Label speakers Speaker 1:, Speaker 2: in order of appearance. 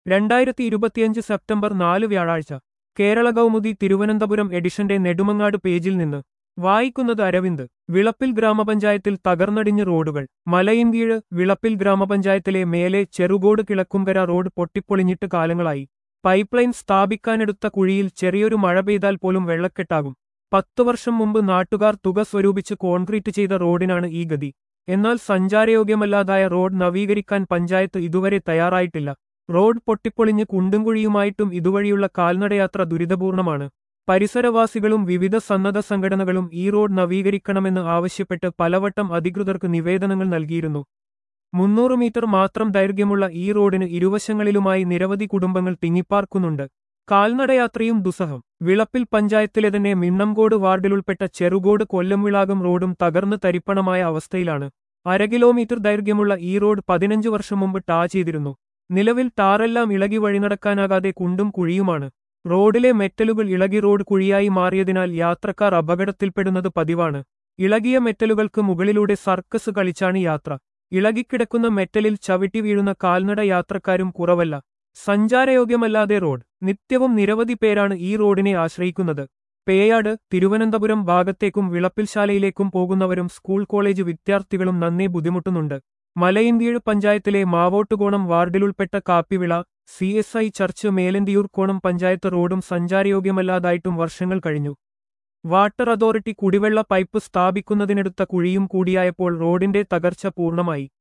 Speaker 1: രണ്ടായിരത്തി ഇരുപത്തിയഞ്ച് സെപ്റ്റംബർ നാല് വ്യാഴാഴ്ച കേരള കൗമുദി തിരുവനന്തപുരം എഡിഷന്റെ നെടുമങ്ങാട് പേജിൽ നിന്ന് വായിക്കുന്നത് അരവിന്ദ് വിളപ്പിൽ ഗ്രാമപഞ്ചായത്തിൽ തകർന്നടിഞ്ഞ് റോഡുകൾ മലയിൻകീഴ് വിളപ്പിൽ ഗ്രാമപഞ്ചായത്തിലെ മേലെ ചെറുകോട് കിഴക്കുംകര റോഡ് പൊട്ടിപ്പൊളിഞ്ഞിട്ട് കാലങ്ങളായി പൈപ്പ് ലൈൻ സ്ഥാപിക്കാനെടുത്ത കുഴിയിൽ ചെറിയൊരു മഴ പെയ്താൽ പോലും വെള്ളക്കെട്ടാകും പത്തു വർഷം മുമ്പ് നാട്ടുകാർ തുക സ്വരൂപിച്ച് കോൺക്രീറ്റ് ചെയ്ത റോഡിനാണ് ഈ ഗതി എന്നാൽ സഞ്ചാരയോഗ്യമല്ലാതായ റോഡ് നവീകരിക്കാൻ പഞ്ചായത്ത് ഇതുവരെ തയ്യാറായിട്ടില്ല റോഡ് പൊട്ടിപ്പൊളിഞ്ഞ് കുണ്ടും കുഴിയുമായിട്ടും ഇതുവഴിയുള്ള കാൽനടയാത്ര ദുരിതപൂർണമാണ് പരിസരവാസികളും വിവിധ സന്നദ്ധ സംഘടനകളും ഈ റോഡ് നവീകരിക്കണമെന്ന് ആവശ്യപ്പെട്ട് പലവട്ടം അധികൃതർക്ക് നിവേദനങ്ങൾ നൽകിയിരുന്നു മുന്നൂറ് മീറ്റർ മാത്രം ദൈർഘ്യമുള്ള ഈ റോഡിന് ഇരുവശങ്ങളിലുമായി നിരവധി കുടുംബങ്ങൾ തിങ്ങിപ്പാർക്കുന്നുണ്ട് കാൽനടയാത്രയും ദുസ്സഹം വിളപ്പിൽ പഞ്ചായത്തിലെ തന്നെ മിണ്ണംകോട് വാർഡിലുൾപ്പെട്ട ചെറുകോട് കൊല്ലംവിളാകം റോഡും തകർന്ന് തരിപ്പണമായ അവസ്ഥയിലാണ് അര കിലോമീറ്റർ ദൈർഘ്യമുള്ള ഈ റോഡ് പതിനഞ്ച് വർഷം മുമ്പ് ടാ ചെയ്തിരുന്നു നിലവിൽ ടാറെല്ലാം ഇളകി വഴിനടക്കാനാകാതെ കുണ്ടും കുഴിയുമാണ് റോഡിലെ മെറ്റലുകൾ ഇളകി റോഡ് കുഴിയായി മാറിയതിനാൽ യാത്രക്കാർ അപകടത്തിൽപ്പെടുന്നത് പതിവാണ് ഇളകിയ മെറ്റലുകൾക്ക് മുകളിലൂടെ സർക്കസ് കളിച്ചാണ് യാത്ര ഇളകിക്കിടക്കുന്ന മെറ്റലിൽ ചവിട്ടി വീഴുന്ന കാൽനട യാത്രക്കാരും കുറവല്ല സഞ്ചാരയോഗ്യമല്ലാതെ റോഡ് നിത്യവും നിരവധി പേരാണ് ഈ റോഡിനെ ആശ്രയിക്കുന്നത് പേയാട് തിരുവനന്തപുരം ഭാഗത്തേക്കും വിളപ്പിൽശാലയിലേക്കും പോകുന്നവരും സ്കൂൾ കോളേജ് വിദ്യാർത്ഥികളും നന്നേ ബുദ്ധിമുട്ടുന്നുണ്ട് മലയിൻകീഴ് പഞ്ചായത്തിലെ മാവോട്ടുകോണം വാർഡിലുൾപ്പെട്ട Kappivila C S I church Melanthiyoor Konam panchayat റോഡും സഞ്ചാരയോഗ്യമല്ലാതായിട്ടും വർഷങ്ങൾ കഴിഞ്ഞു വാട്ടർ അതോറിറ്റി കുടിവെള്ള പൈപ്പ് സ്ഥാപിക്കുന്നതിനെടുത്ത കുഴിയും കൂടിയായപ്പോൾ റോഡിന്റെ തകർച്ച പൂർണ്ണമായി